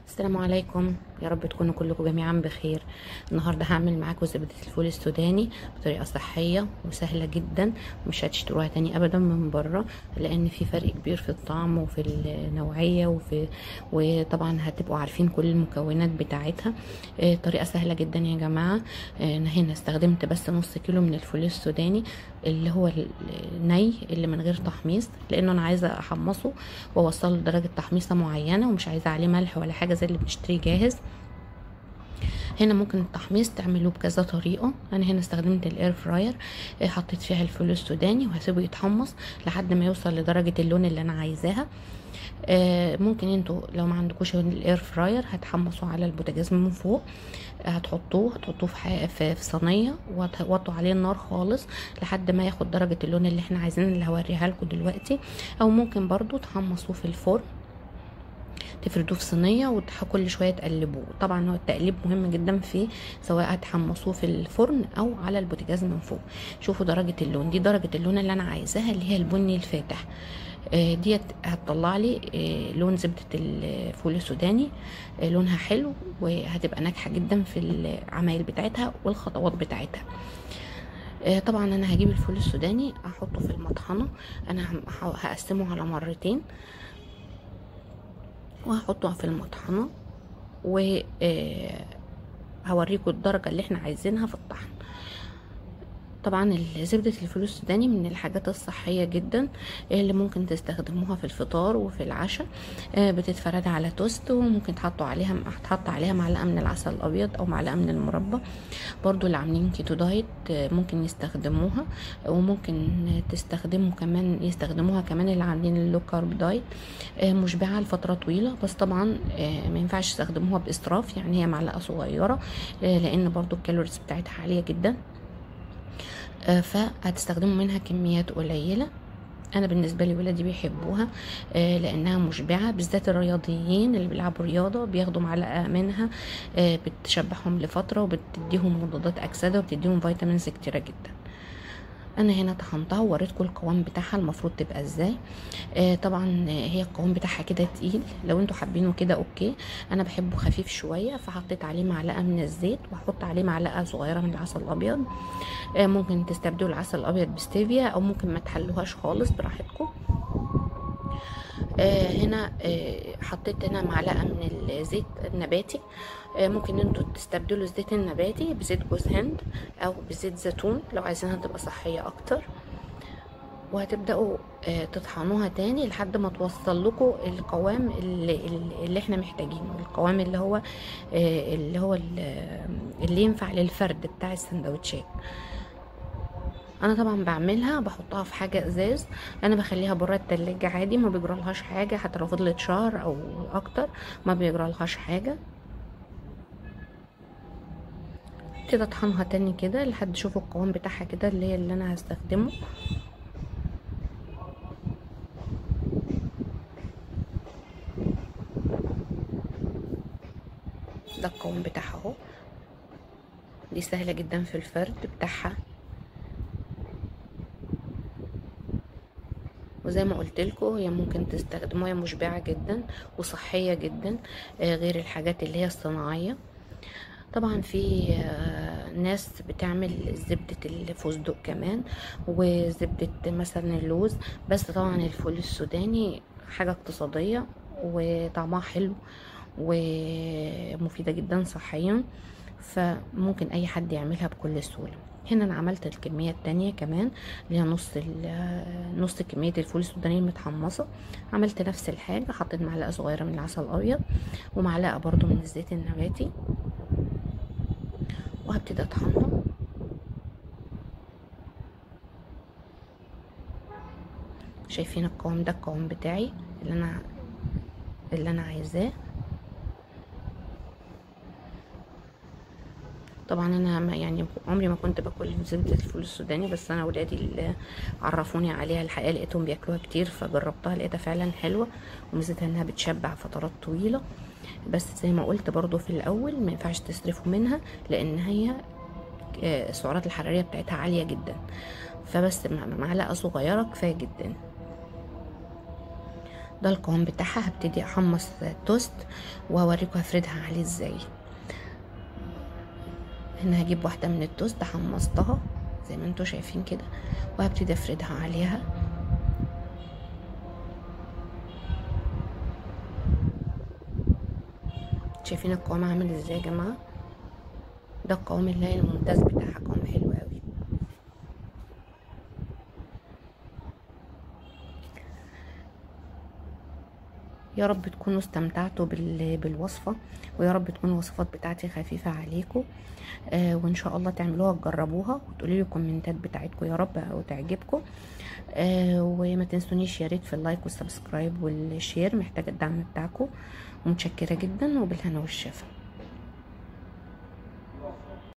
السلام عليكم يا رب تكونوا كلكم جميعا بخير النهارده هعمل معاكم زبده الفول السوداني بطريقه صحيه وسهله جدا مش هتشتروها تاني ابدا من بره لان في فرق كبير في الطعم وفي النوعيه وفي وطبعا هتبقوا عارفين كل المكونات بتاعتها آه، طريقه سهله جدا يا جماعه آه، انا هنا استخدمت بس نص كيلو من الفول السوداني اللي هو الني اللي من غير تحميص لانه انا عايزه احمصه واوصله لدرجه تحميصه معينه ومش عايزه عليه ملح ولا حاجه زي اللي بنشتريه جاهز هنا ممكن التحميص تعملوه بكذا طريقه انا هنا استخدمت الاير فراير آه، حطيت فيها الفول السوداني وهسيبه يتحمص لحد ما يوصل لدرجه اللون اللي انا عايزاها آه، ممكن انتوا لو ما عندكوش الاير فراير هتحمصوا على البوتاجاز من فوق آه، هتحطوه هتحطوه في ح- في في صينيه وتوطوا عليه النار خالص لحد ما ياخد درجه اللون اللي احنا عايزين اللي هوريها لكم دلوقتي او ممكن برضو تحمصوه في الفرن تفردوه في صينيه وكل شويه تقلبوه طبعا هو التقليب مهم جدا في سواء هتحمصوه في الفرن او على البوتاجاز من فوق شوفوا درجه اللون دي درجه اللون اللي انا عايزاها اللي هي البني الفاتح آه، ديت هتطلع لي آه، لون زبده الفول السوداني آه، لونها حلو وهتبقى ناجحه جدا في العمايل بتاعتها والخطوات بتاعتها آه، طبعا انا هجيب الفول السوداني احطه في المطحنه انا هم- ه- هقسمه على مرتين وهحطه في المطحنه و آه، هوريكم الدرجه اللي احنا عايزينها في الطحن طبعا زبدة الفول السوداني من الحاجات الصحية جدا اللي ممكن تستخدموها في الفطار وفي العشاء آه، بتتفرد على توست وممكن تحطوا عليها تحط عليها معلقة من العسل الأبيض أو معلقة من المربى برضو اللي عاملين كيتو دايت آه، ممكن يستخدموها وممكن تستخدموا كمان يستخدموها كمان اللي عاملين اللو كارب دايت آه، مشبعة لفترة طويلة بس طبعا آه، ما ينفعش تستخدموها بإسراف يعني هي معلقة صغيرة آه، لأن برضو الكالوريز بتاعتها عالية جدا آه، فهتستخدموا منها كميات قليلة انا بالنسبه لي ولادي بيحبوها آه، لانها مشبعه بالذات الرياضيين اللي بيلعبوا رياضه بياخدوا معلقه منها آه، بتشبعهم لفتره وبتديهم مضادات اكسده وبتديهم فيتامينز كتيره جدا انا هنا طحنتها ووريتكم القوام بتاعها المفروض تبقى ازاي آه طبعا آه، هي القوام بتاعها كده تقيل لو انتوا حابينه كده اوكي انا بحبه خفيف شويه فحطيت عليه معلقه من الزيت وهحط عليه معلقه صغيره من العسل الابيض آه ممكن تستبدلوا العسل الابيض بستيفيا او ممكن ما تحلوهاش خالص براحتكم آه هنا آه حطيت هنا معلقه من الزيت النباتي آه ممكن انتوا تستبدلوا الزيت النباتي بزيت جوز هند او بزيت زيتون لو عايزينها تبقى صحيه اكتر وهتبداوا آه، تطحنوها تاني لحد ما توصل لكم القوام اللي, اللي احنا محتاجينه القوام اللي هو آه، اللي هو ال- اللي ينفع للفرد بتاع السندوتشات انا طبعا بعملها بحطها في حاجه ازاز انا بخليها بره التلاجة عادي ما بيجرالهاش حاجه حتى لو فضلت شهر او اكتر ما بيجرالهاش حاجه كده اطحنها تاني كده لحد شوفوا القوام بتاعها كده اللي هي اللي انا هستخدمه ده القوام بتاعها اهو دي سهله جدا في الفرد بتاعها وزي ما قلت لكم هي ممكن تستخدموها هي مشبعه جدا وصحيه جدا آه، غير الحاجات اللي هي الصناعيه طبعا في آه، ناس بتعمل زبدة الفستق كمان وزبدة مثلا اللوز بس طبعا الفول السوداني حاجة اقتصادية وطعمها حلو ومفيدة جدا صحيا فممكن اي حد يعملها بكل سهولة هنا انا عملت الكمية التانية كمان اللي هي نص ال- نص كمية الفول السوداني المتحمصة عملت نفس الحاجة حطيت معلقة صغيرة من العسل الابيض ومعلقة برضو من الزيت النباتي وهبتدي اطحنها شايفين القوام ده القوام بتاعي اللي انا اللي انا عايزاه طبعا انا ما يعني عمري ما كنت باكل زبده الفول السوداني بس انا ولادي اللي عرفوني عليها الحقيقه لقيتهم بياكلوها كتير فجربتها لقيتها فعلا حلوه وميزتها انها بتشبع فترات طويله بس زي ما قلت برضو في الاول ما ينفعش تصرفوا منها لان هي آه، السعرات الحراريه بتاعتها عاليه جدا فبس مع- معلقه صغيره كفايه جدا ده القوام بتاعها هبتدي احمص توست وهوريكم هفردها عليه ازاي هنا هجيب واحده من التوست حمصتها زي ما انتوا شايفين كده وهبتدي افردها عليها شايفين القوام عامل ازاي يا جماعه ده القوام اللي هي الممتاز بتاعها قوام حلو قوي يا رب تكونوا استمتعتوا بالوصفه ويا رب تكون الوصفات بتاعتي خفيفه عليكم آه وان شاء الله تعملوها تجربوها وتقولوا لي الكومنتات بتاعتكم يا رب او تعجبكم آه وما تنسونيش يا ريت في اللايك والسبسكرايب والشير محتاجه الدعم بتاعكم ومتشكره جدا وبالهنا والشفا